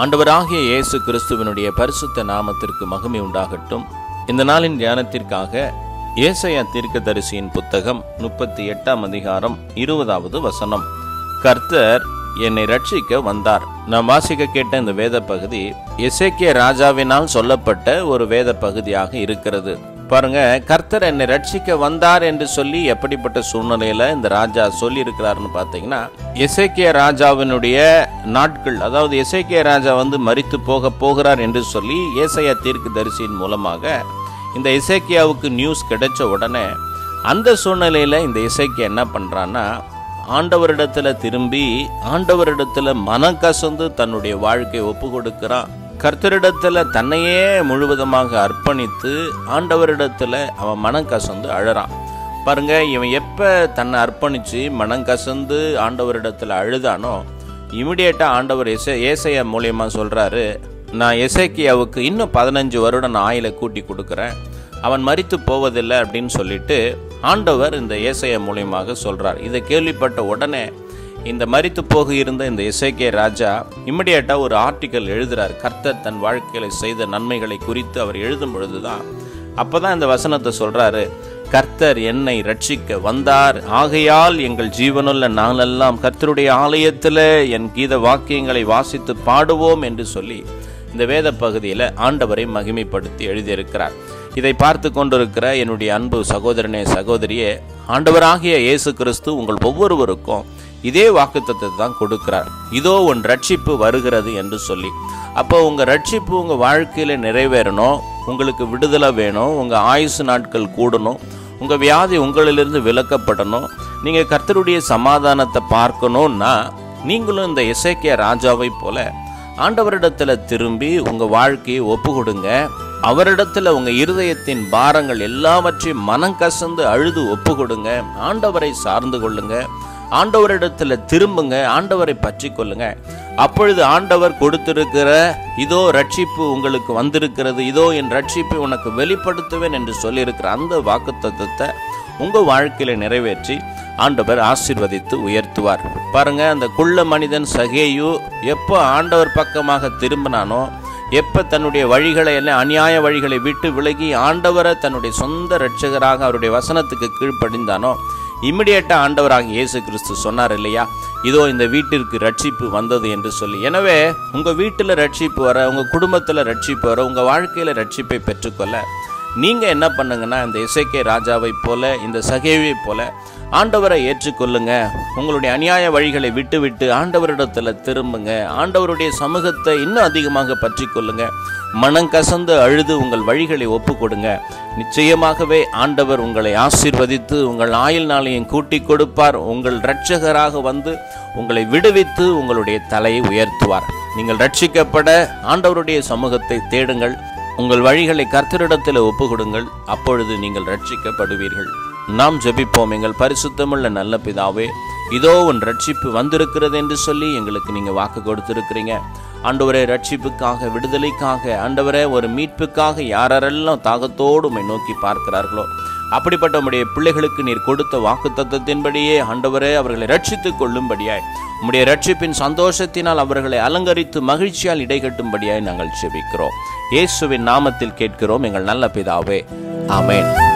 ஆண்டவராகிய இயேசு கிறிஸ்துவனுடைய பரிசுத்த நாமத்திற்கு மகிமை உண்டாகட்டும் இந்த நாளின் தியானத்திற்காக ஏசையா தீர்க்கதரிசியின் புத்தகம் முப்பத்தி எட்டாம் அதிகாரம் இருபதாவது வசனம் கர்த்தர் என்னை ரட்சிக்க வந்தார் நாம் வாசிக்க கேட்ட இந்த வேத பகுதி எசேக்கிய ராஜாவினால் சொல்லப்பட்ட ஒரு வேத பகுதியாக இருக்கிறது பாருங்க கர்த்தர் என்னை ரட்சிக்க வந்தார் என்று சொல்லி எப்படிப்பட்ட சூழ்நிலையில இந்த ராஜா சொல்லி இருக்கிறாருன்னு பார்த்தீங்கன்னா எசேக்கிய ராஜாவினுடைய நாட்கள் அதாவது எசேக்கிய ராஜா வந்து மரித்து போக போகிறார் என்று சொல்லி ஏசையா தீர்க்கு தரிசியின் மூலமாக இந்த இசைக்கியாவுக்கு நியூஸ் கிடைச்ச உடனே அந்த சூழ்நிலையில இந்த இசைக்கியா என்ன பண்றான்னா ஆண்டவரிடத்துல திரும்பி ஆண்டவரிடத்துல மனம் கசந்து தன்னுடைய வாழ்க்கையை ஒப்பு கொடுக்கிறான் கர்த்தரிடத்துல தன்னையே முழுவதுமாக அர்ப்பணித்து ஆண்டவரிடத்துல அவன் மனம் கசந்து அழறான் பாருங்க இவன் எப்ப தன்னை அர்ப்பணிச்சு மனம் கசந்து ஆண்டவரிடத்துல அழுதானோ இமிடியேட்டா ஆண்டவர் எச ஏசையா மூலியமா சொல்றாரு நான் எசேக்கியாவுக்கு இன்னும் பதினஞ்சு வருடம் நான் ஆயில கூட்டி கொடுக்குறேன் அவன் மரித்து போவதில்லை அப்படின்னு சொல்லிட்டு ஆண்டவர் இந்த ஏசையா மூலியமாக சொல்றார் இதை கேள்விப்பட்ட உடனே இந்த மரித்து போக இருந்த இந்த இசைக்கே ராஜா இம்மிடியேட்டா ஒரு ஆர்டிக்கல் எழுதுறார் கர்த்தர் தன் வாழ்க்கையில செய்த நன்மைகளை குறித்து அவர் எழுதும் பொழுதுதான் அப்பதான் இந்த வசனத்தை சொல்றாரு கர்த்தர் என்னை ரட்சிக்க வந்தார் ஆகையால் எங்கள் ஜீவனுள்ள நாளெல்லாம் கர்த்தருடைய ஆலயத்தில் என் கீத வாக்கியங்களை வாசித்து பாடுவோம் என்று சொல்லி இந்த வேத பகுதியில் ஆண்டவரை மகிமைப்படுத்தி எழுதியிருக்கிறார் இதை பார்த்து கொண்டிருக்கிற என்னுடைய அன்பு சகோதரனே சகோதரியே ஆண்டவராகிய இயேசு கிறிஸ்து உங்கள் ஒவ்வொருவருக்கும் இதே வாக்குத்தத்தை தான் கொடுக்கிறார் இதோ உன் ரட்சிப்பு வருகிறது என்று சொல்லி அப்போ உங்க ரட்சிப்பு உங்க வாழ்க்கையில நிறைவேறணும் உங்களுக்கு விடுதலை வேணும் உங்க ஆயுசு நாட்கள் கூடணும் உங்க வியாதி உங்களிலிருந்து விலக்கப்படணும் நீங்க கர்த்தருடைய சமாதானத்தை பார்க்கணும்னா நீங்களும் இந்த இசைக்கிய ராஜாவை போல ஆண்டவரிடத்துல திரும்பி உங்க வாழ்க்கையை ஒப்பு கொடுங்க அவரிடத்துல உங்க இருதயத்தின் பாரங்கள் எல்லாவற்றையும் மனம் கசந்து அழுது ஒப்பு கொடுங்க ஆண்டவரை சார்ந்து கொள்ளுங்க ஆண்டவரிடத்துல திரும்புங்க ஆண்டவரை பற்றி கொள்ளுங்க அப்பொழுது ஆண்டவர் கொடுத்திருக்கிற இதோ ரட்சிப்பு உங்களுக்கு வந்திருக்கிறது இதோ என் ரட்சிப்பை உனக்கு வெளிப்படுத்துவேன் என்று சொல்லியிருக்கிற அந்த வாக்குத்தத்தத்தை உங்க வாழ்க்கையில நிறைவேற்றி ஆண்டவர் ஆசீர்வதித்து உயர்த்துவார் பாருங்க அந்த குள்ள மனிதன் சகேயு எப்போ ஆண்டவர் பக்கமாக திரும்பினானோ எப்ப தன்னுடைய வழிகளை எல்லாம் அநியாய வழிகளை விட்டு விலகி ஆண்டவரை தன்னுடைய சொந்த இரட்சகராக அவருடைய வசனத்துக்கு கீழ்ப்படிந்தானோ இம்மிடியேட்டா ஆண்டவராக இயேசு கிறிஸ்து சொன்னார் இல்லையா இதோ இந்த வீட்டிற்கு ரட்சிப்பு வந்தது என்று சொல்லி எனவே உங்க வீட்டில் ரட்சிப்பு வர உங்க குடும்பத்தில் ரட்சிப்பு வர உங்க வாழ்க்கையில ரட்சிப்பை பெற்றுக்கொள்ள நீங்க என்ன பண்ணுங்கன்னா இந்த இசைக்கே ராஜாவை போல இந்த சகேவை போல ஆண்டவரை ஏற்றுக்கொள்ளுங்க உங்களுடைய அநியாய வழிகளை விட்டு விட்டு ஆண்டவரிடத்துல திரும்புங்க ஆண்டவருடைய சமூகத்தை இன்னும் அதிகமாக பற்றி கொள்ளுங்க மனம் கசந்து அழுது உங்கள் வழிகளை ஒப்பு கொடுங்க நிச்சயமாகவே ஆண்டவர் உங்களை ஆசீர்வதித்து உங்கள் ஆயுள் நாளையும் கூட்டி கொடுப்பார் உங்கள் இரட்சகராக வந்து உங்களை விடுவித்து உங்களுடைய தலையை உயர்த்துவார் நீங்கள் ரட்சிக்கப்பட ஆண்டவருடைய சமூகத்தை தேடுங்கள் உங்கள் வழிகளை கர்த்தரிடத்தில் ஒப்பு கொடுங்கள் அப்பொழுது நீங்கள் ரட்சிக்கப்படுவீர்கள் நாம் ஜெபிப்போம் எங்கள் பரிசுத்தமுள்ள நல்ல பிதாவே இதோ உன் ரட்சிப்பு வந்திருக்கிறது என்று சொல்லி எங்களுக்கு நீங்க வாக்கு கொடுத்திருக்கிறீங்க ஆண்டவரே ரட்சிப்புக்காக விடுதலைக்காக ஆண்டவரே ஒரு மீட்புக்காக யாரெல்லாம் தாகத்தோடு உம்மை நோக்கி பார்க்கிறார்களோ அப்படிப்பட்ட உம்முடைய பிள்ளைகளுக்கு நீர் கொடுத்த வாக்கு தத்துவத்தின்படியே ஆண்டவரே அவர்களை ரட்சித்துக் கொள்ளும்படியாய் உம்முடைய ரட்சிப்பின் சந்தோஷத்தினால் அவர்களை அலங்கரித்து மகிழ்ச்சியால் இடைகட்டும்படியாய் நாங்கள் செபிக்கிறோம் இயேசுவின் நாமத்தில் கேட்கிறோம் எங்கள் நல்ல பிதாவே ஆமென்